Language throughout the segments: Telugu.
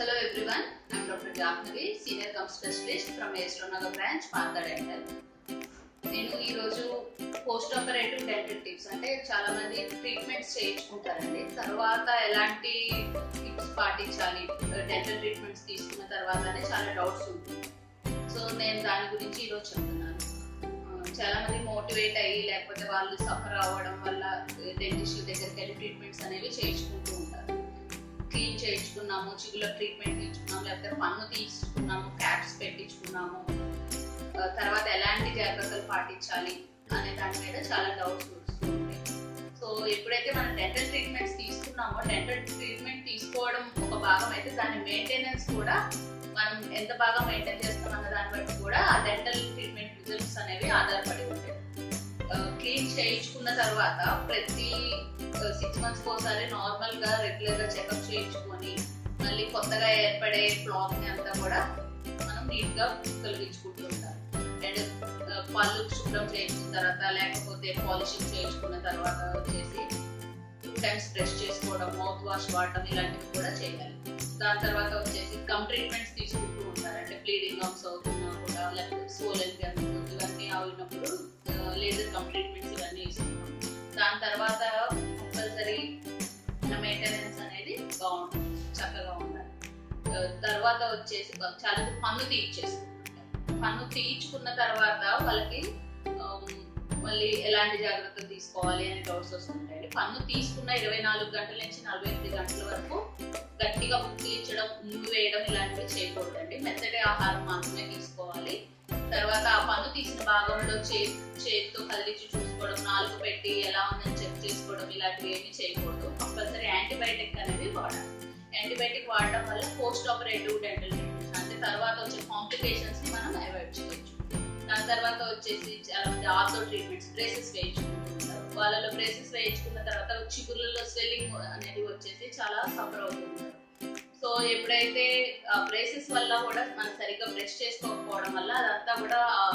Hello everyone, I'm Dr. Jahnavi, Senior Gum Specialist from Nagar branch, Martha Dental. నేను ఈరోజు పోస్ట్ ఆపరేటివ్ డెంటల్ టిప్స్ అంటే చాలా మంది ట్రీట్మెంట్స్ చేయించుకుంటారండి తర్వాత ఎలాంటి టిప్స్ పాటించాలి డెంటల్ ట్రీట్మెంట్స్ తీసుకున్న తర్వాతనే చాలా డౌట్స్ ఉంటుంది సో నేను దాని గురించి ఈరోజు చెప్తున్నాను ఆ, చాలా మంది మోటివేట్ అయ్యి లేకపోతే వాళ్ళు సఫర్ అవ్వడం వల్ల డెంటిస్ట్ దగ్గరికి వెళ్ళి ట్రీట్మెంట్స్ అనేవి చేయించుకుంటూ ఉంటారు క్లీన్ చేయించుకున్నాము చిగుల ట్రీట్మెంట్ తీసుకున్నాము లేకపోతే పన్ను తీసుకున్నాము క్యాప్స్ పెట్టించుకున్నాము ఆ, తర్వాత ఎలాంటి జాగ్రత్తలు పాటించాలి అనే దాని మీద చాలా డౌట్స్ వస్తుంది సో ఎప్పుడైతే మనం డెంటల్ ట్రీట్మెంట్స్ తీసుకున్నామో డెంటల్ ట్రీట్మెంట్ తీసుకోవడం ఒక భాగం అయితే దాని మెయింటెనెన్స్ కూడా మనం ఎంత బాగా మెయింటైన్ చేస్తాం అన్న దాన్ని బట్టి కూడా ఆ డెంటల్ ట్రీట్మెంట్ రిజల్ట్స్ అనేవి ఆధారపడి ఉంటాయి క్లీన్ చేయించుకున్న తర్వాత ప్రతి సిక్స్ మంత్స్ ఒకసారి నార్మల్ గా రెగ్యులర్ గా చెకప్ చేయించుకొని మళ్ళీ కొత్తగా ఏర్పడే ఫ్లాక్ ని అంతా కూడా మనం నీట్ గా తొలగించుకుంటూ ఉంటాం అండ్ పళ్ళు శుభ్రం చేయించిన తర్వాత లేకపోతే పాలిషింగ్ చేయించుకున్న తర్వాత వచ్చేసి టూ టైమ్స్ బ్రష్ చేసుకోవడం మౌత్ వాష్ వాడటం ఇలాంటివి కూడా చేయాలి దాని తర్వాత వచ్చేసి కమ్ ట్రీట్మెంట్స్ తీసుకుంటూ ఉంటారు అంటే బ్లీడింగ్ గమ్స్ అవుతున్నా కూడా లేకపోతే సోలెన్ గమ్స్ ఇవన్నీ అయినప్పుడు లేజర్ కమ్ ట్రీట్మెంట్స్ ఇవన్నీ ఇస్తున్నాం దాని తర్వాత కంపల్సరీ మన మెయింటెనెన్స్ అనేది బాగుంటుంది చక్కగా ఉండాలి ఆ, తర్వాత వచ్చేసి కొ- చాలా మంది పన్ను తీయించేసుకుంటారు పన్ను తీయించుకున్న తర్వాత వాళ్ళకి ఆమ్, మళ్ళీ ఎలాంటి జాగ్రత్తలు తీసుకోవాలి అనే డౌట్స్ వస్తుంటాయి పన్ను తీసుకున్న ఇరవై నాలుగు గంటల నుంచి నలభై ఎనిమిది గంటల వరకు గట్టిగా తీయించడం ఉమ్మి వేయడం ఇలాంటివి చేయకూడదండి మెత్తటి ఆహారం మాత్రమే తీసుకోవాలి తర్వాత ఆ పన్ను తీసిన భాగంలో చే చేతితో కదిలించి చూసుకోవడం నాలుగు పెట్టి ఎలా ఉందని చెక్ చేసుకోవడం ఇలాంటివి ఏమీ చేయకూడదు కంపల్సరీ యాంటీబయాటిక్ అనేది వాడాలి యాంటీబయాటిక్ వాడడం వల్ల పోస్ట్ ఆపరేటివ్ డెంటల్ ట్రీట్మెంట్స్ అంటే తర్వాత వచ్చే కాంప్లికేషన్స్ ని మనం అవాయిడ్ చేయొచ్చు దాని తర్వాత వచ్చేసి చాలా మంది ఆర్థో ట్రీట్మెంట్స్ బ్రేసెస్ వేయించుకుంటుంటారు వాళ్ళలో బ్రేసెస్ వేయించుకున్న తర్వాత చిగుర్లలో స్వెల్లింగ్ అనేది వచ్చేసి చాలా సఫర్ అవుతుంటారు సో ఎప్పుడైతే ఆ బ్రేసెస్ వల్ల కూడా మనం సరిగ్గా బ్రష్ చేసుకోకపోవడం వల్ల అదంతా కూడా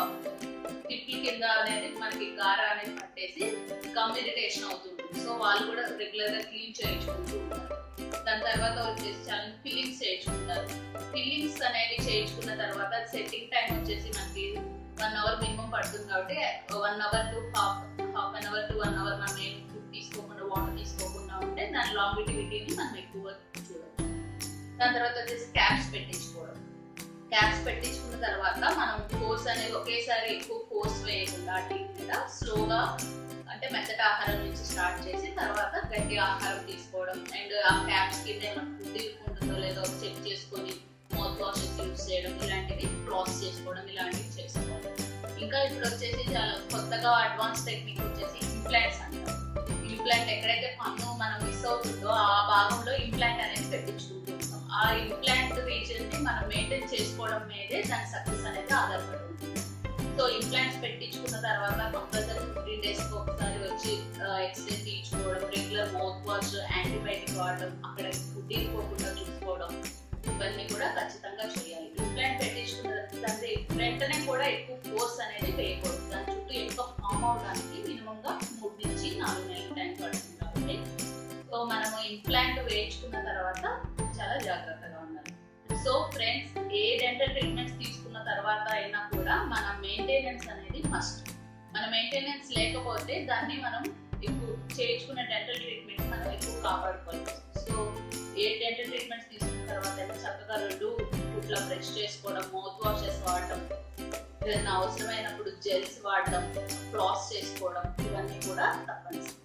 టిప్ల కింద అనేది మనకి గార అనేది పట్టేసి కమ్యూనికేషన్ అవుతుంది సో వాళ్ళు కూడా రెగ్యులర్ గా క్లీన్ చేయించుకుంటూ ఉంటారు దాని తర్వాత వచ్చేసి చాలా ఫిల్లింగ్స్ చేయించుకుంటారు ఫిల్లింగ్స్ అనేవి చేయించుకున్న తర్వాత సెట్టింగ్ టైం వచ్చేసి మనకి వన్ అవర్ మినిమం పడుతుంది కాబట్టి one hour to half half an hour to one hour మనం ఏం ఫుడ్ తీసుకోకుండా వాటర్ తీసుకోకుండా ఉంటే దాని లాంగిటివిటీని మనం ఎక్కువ చూడవచ్చు దాని తర్వాత వచ్చేసి క్యాప్స్ పెట్టించుకోవడం క్యాప్స్ పెట్టించుకున్న తర్వాత మనం కోర్స్ అనేది ఒకేసారి ఎక్కువ కోర్స్ వేయకుండా టీం మీద స్లోగా అంటే మెత్తటి ఆహారం నుంచి స్టార్ట్ చేసి తర్వాత గట్టి ఆహారం తీసుకోవడం అండ్ ఆ క్యాప్స్ కింద ఏమైనా ఫుడ్ ఉంటుందో లేదో చెక్ చేసుకొని మౌత్ వాషెస్ యూస్ చేయడం ఇలాంటివి క్లాస్ చేసుకోవడం ఇలాంటివి చేసుకోవాలి ఇంకా ఇప్పుడు వచ్చేసి చాలా కొత్తగా అడ్వాన్స్ టెక్నిక్ వచ్చేసి ఇంప్లాంట్స్ అంటారు ఇంప్లాంట్ ఎక్కడైతే పన్ను మనం మిస్ అవుతుందో ఆ భాగంలో ఇంప్లాంట్ అనేది పెట్టించుకుంటూ ఉంటాం ఆ ఇంప్లాంట్ రీజన్ ని మనం మెయింటైన్ చేసుకోవడం మీదే దాని సక్సెస్ అనేది ఆధారపడి ఉంటుంది సో ఇంప్లాంట్స్ పెట్టించుకున్న తర్వాత కంపల్సరీ ఫిఫ్టీన్ డేస్ ఒకసారి వచ్చి ఎక్స్రే తీయించుకోవడం రెగ్యులర్ మౌత్ వాష్ యాంటీబయాటిక్ వాడడం అక్కడ ఫుడ్ పోకుండా చూసుకోవడం ఇవన్నీ కూడా ఖచ్చితంగా చేయాలి ఇంప్లాంట్ పెట్టించుకున్న దాని వెంటనే కూడా ఎక్కువ ఫోర్స్ అనేది వేయకూడదు దాని చుట్టూ ఎక్కువ ఫామ్ అవడానికి మినిమం గా మూడు నుంచి నాలుగు నెలల టైం పడుతుంది కాబట్టి సో మనము ఇంప్లాంట్ వేయించుకున్న తర్వాత చాలా జాగ్రత్తగా ఉండాలి సో ఫ్రెండ్స్ ఏ డెంటల్ ట్రీట్మెంట్స్ తీసుకున్న తర్వాత అయినా కూడా మన మెయింటెనెన్స్ అనేది మస్ట్ మన మెయింటెనెన్స్ లేకపోతే దాన్ని మనం ఎక్కువ చేయించుకున్న డెంటల్ ట్రీట్మెంట్ మనం ఎక్కువ కాపాడుకోవాలి సో ఏ డెంటల్ ట్రీట్మెంట్స్ తీసుకున్న తర్వాత అయితే చక్కగా రెండు ఫుడ్లో బ్రష్ చేసుకోవడం మౌత్ వాషెస్ వాడటం ఏదైనా అవసరమైనప్పుడు జెల్స్ వాడడం ఫ్లాస్ చేసుకోవడం ఇవన్నీ కూడా తప్పనిసరి